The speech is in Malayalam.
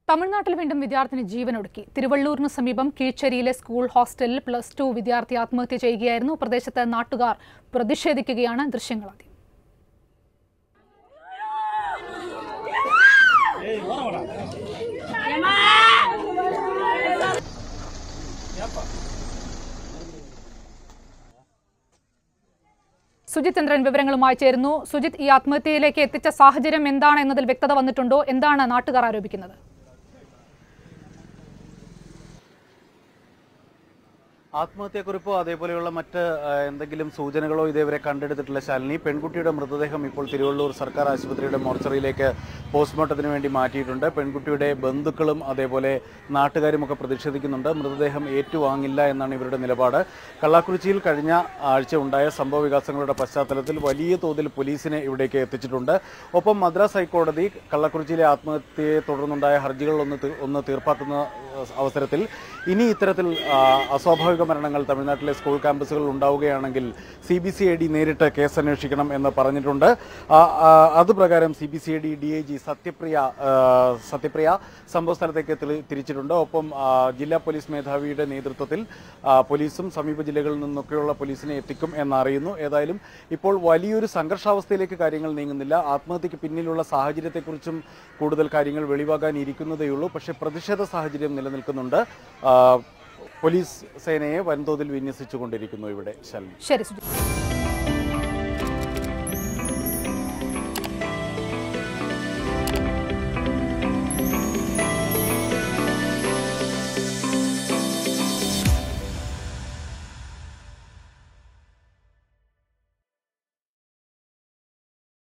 തമിഴ്നാട്ടിൽ വീണ്ടും വിദ്യാർത്ഥിനി ജീവനൊടുക്കി തിരുവള്ളൂരിന് സമീപം കീഴ്ച്ചേരിയിലെ സ്കൂൾ ഹോസ്റ്റലിൽ പ്ലസ് ടു വിദ്യാർത്ഥി ആത്മഹത്യ ചെയ്യുകയായിരുന്നു പ്രദേശത്തെ നാട്ടുകാർ പ്രതിഷേധിക്കുകയാണ് ദൃശ്യങ്ങളാദ്യം സുജിത് ചന്ദ്രൻ വിവരങ്ങളുമായി ചേരുന്നു സുജിത് ഈ ആത്മഹത്യയിലേക്ക് എത്തിച്ച സാഹചര്യം എന്താണ് എന്നതിൽ വ്യക്തത വന്നിട്ടുണ്ടോ എന്താണ് നാട്ടുകാർ ആരോപിക്കുന്നത് ആത്മഹത്യക്കുറിപ്പോ അതേപോലെയുള്ള മറ്റ് ആ, എന്തെങ്കിലും സൂചനകളോ ഇതേവരെ കണ്ടെടുത്തിട്ടില്ല ശാലിനി പെൺകുട്ടിയുടെ മൃതദേഹം ഇപ്പോൾ തിരുവള്ളൂർ സർക്കാർ ആശുപത്രിയുടെ മോർച്ചറിയിലേക്ക് പോസ്റ്റ്മോർട്ടത്തിന് വേണ്ടി മാറ്റിയിട്ടുണ്ട് പെൺകുട്ടിയുടെ ബന്ധുക്കളും അതേപോലെ നാട്ടുകാരുമൊക്കെ പ്രതിഷേധിക്കുന്നുണ്ട് മൃതദേഹം ഏറ്റുവാങ്ങില്ല എന്നാണ് ഇവരുടെ നിലപാട് കള്ളാക്കുറിച്ചിയിൽ കഴിഞ്ഞ ആഴ്ച ഉണ്ടായ സംഭവ വികാസങ്ങളുടെ പശ്ചാത്തലത്തിൽ വലിയ തോതിൽ പോലീസിനെ ഇവിടേക്ക് എത്തിച്ചിട്ടുണ്ട് ഒപ്പം മദ്രാസ് ഹൈക്കോടതി കള്ളക്കുറിച്ചിയിലെ ആത്മഹത്യയെ തുടർന്നുണ്ടായ ഹർജികളൊന്ന് തീ- ഒന്ന് തീർപ്പാക്കുന്ന ആ, അവസരത്തിൽ ഇനി ഇത്തരത്തിൽ ആ, അസ്വാഭാവിക മരണങ്ങൾ തമിഴ്നാട്ടിലെ സ്കൂൾ ക്യാമ്പസുകളിൽ ഉണ്ടാവുകയാണെങ്കിൽ C B C I D നേരിട്ട് കേസ് അന്വേഷിക്കണം എന്ന് പറഞ്ഞിട്ടുണ്ട് ആ, ആ, അത് പ്രകാരം C B C I D D I G Sathyapriya ആ, സത്യപ്രിയ സംഭവ സ്ഥലത്തേക്ക് തിരി- തിരിച്ചിട്ടുണ്ട് ഒപ്പം ആ, ജില്ലാ പോലീസ് മേധാവിയുടെ നേതൃത്വത്തിൽ ആ, പോലീസും സമീപ ജില്ലകളിൽ നിന്നൊക്കെയുള്ള പോലീസിനെ എത്തിക്കും എന്നറിയുന്നു ഏതായാലും ഇപ്പോൾ വലിയൊരു സംഘർഷാവസ്ഥയിലേക്ക് കാര്യങ്ങൾ നീങ്ങുന്നില്ല ആത്മഹത്യക്ക് പിന്നിലുള്ള സാഹചര്യത്തെക്കുറിച്ചും കൂടുതൽ കാര്യങ്ങൾ വെളിവാകാൻ ഇരിക്കുന്നതേയുള്ളൂ പക്ഷേ പ്രതിഷേധ സാഹചര്യം നിലനിൽക്കുന്നുണ്ട് ആ, പോലീസ് സേനയെ വൻതോതിൽ വിന്യസിച്ചുകൊണ്ടിരിക്കുന്നു ഇവിടെ ശാലിനി ശരി സുജിത്